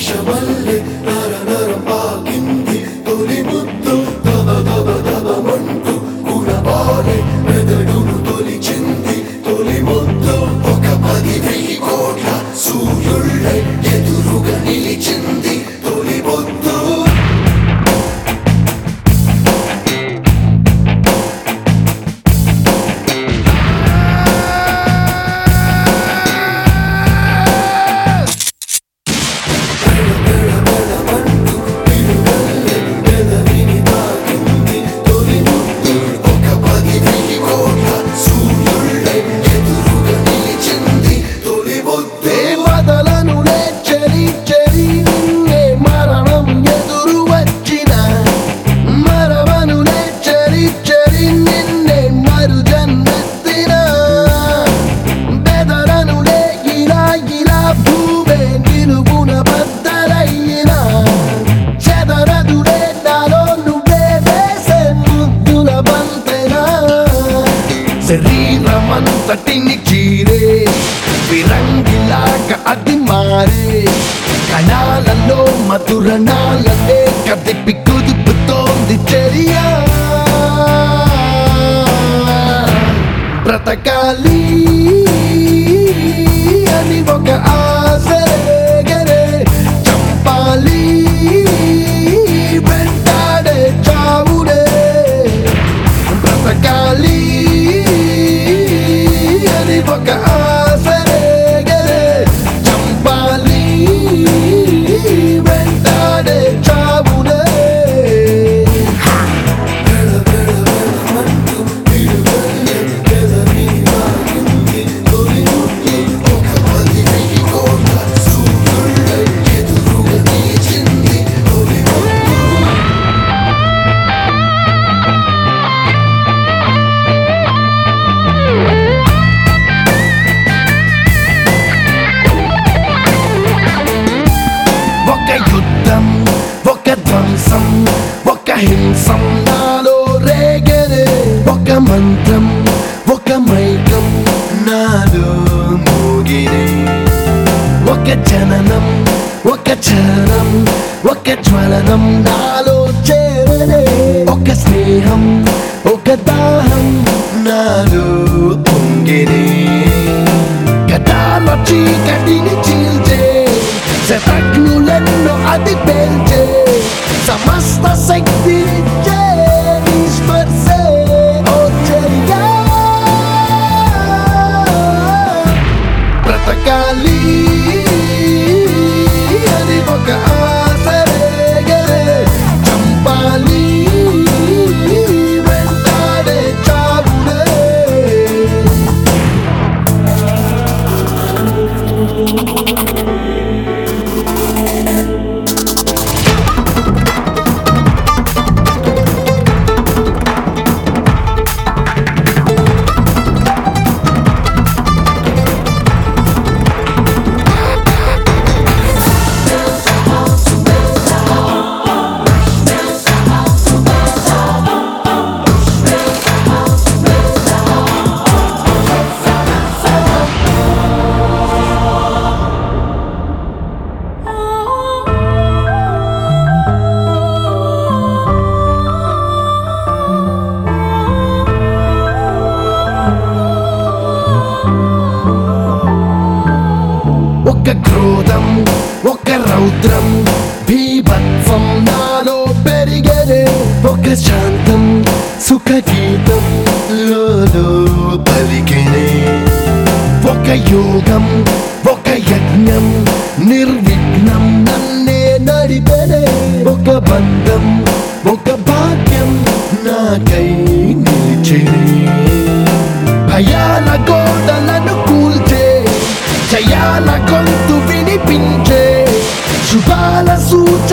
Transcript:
విషమల్లె నర నరం పాకింది తొలి ముద్దు దబ దబ దబమంటూ గుణబాలే మెదడును తొలిచింది తొలి ముద్దు ఒక పది వెయ్యి కోట్ల సూర్యుళ్ళై ఎదురుగా నిలిచింది తొలి ముద్దు పెదవిని తాకింది తొలి ముద్దు ఒక పది వెయ్యి కోట్ల సూర్యుళ్ళై ఎదురుగా నిలిచింది తొలి ముద్దు వదలను చెరి చెరి నిన్నే మరణం ఎదురు వచ్చిన మరవను చెరి చెరి నిన్నే మరు జన్మెత్తిన బెదరను ఇలా ఇలా భూమే నిలువున బద్దలయ్యిన చెదరదుడే నాలో నువ్వే వేసే ముద్దుల బంతెనా శరీరమంతటిని చీరే విరంగిలాగా అది మారే కణాలలో మధుర నాలనే కదిపి కుదుపుతోంది చర్య బ్రతకాలి అని ఒక ఆశ రేగరే చంపాలి వెంటాడే చావుడే బ్రతకాలి అని ఒక ఆశ రేగరే చంపాలి వెంటాడే చావుడే ఒక యుద్ధం ఒక ధ్వంసం ఒక హింసం నాలో రేగరే ఒక మంత్రం ఒక మైకం నాలో మోగిరే ఒక జననం ఒక చరణం ఒక జ్వలనం నాలో చేరనే ఒక స్నేహం ఒక దాహం నాలో పొంగిరే గతాల చీకటిని చీల్చే శతజ్ఞులెన్నో అది పేల్చే సమస్త శక్తి స్పర్శే ఓ చర్య బ్రతకాలి అది ఒక ఆశ రేగరే చంపాలి వెంటాడే చావుడే ఒక క్రోధం ఒక రౌద్రం భీభత్సం నాలో పెరిగరే ఒక శాంతం సుఖ గీతం లోలో పలికినే ఒక యోగం ఒక యజ్ఞం నిర్విఘ్నం నన్నే నడిపెనే ఒక బంధం ఒక భాగ్యం నాకై నిలిచినే భయాల గోడలను కూల్చే జయాల గొంతు వినిపించే శుభాల సూచన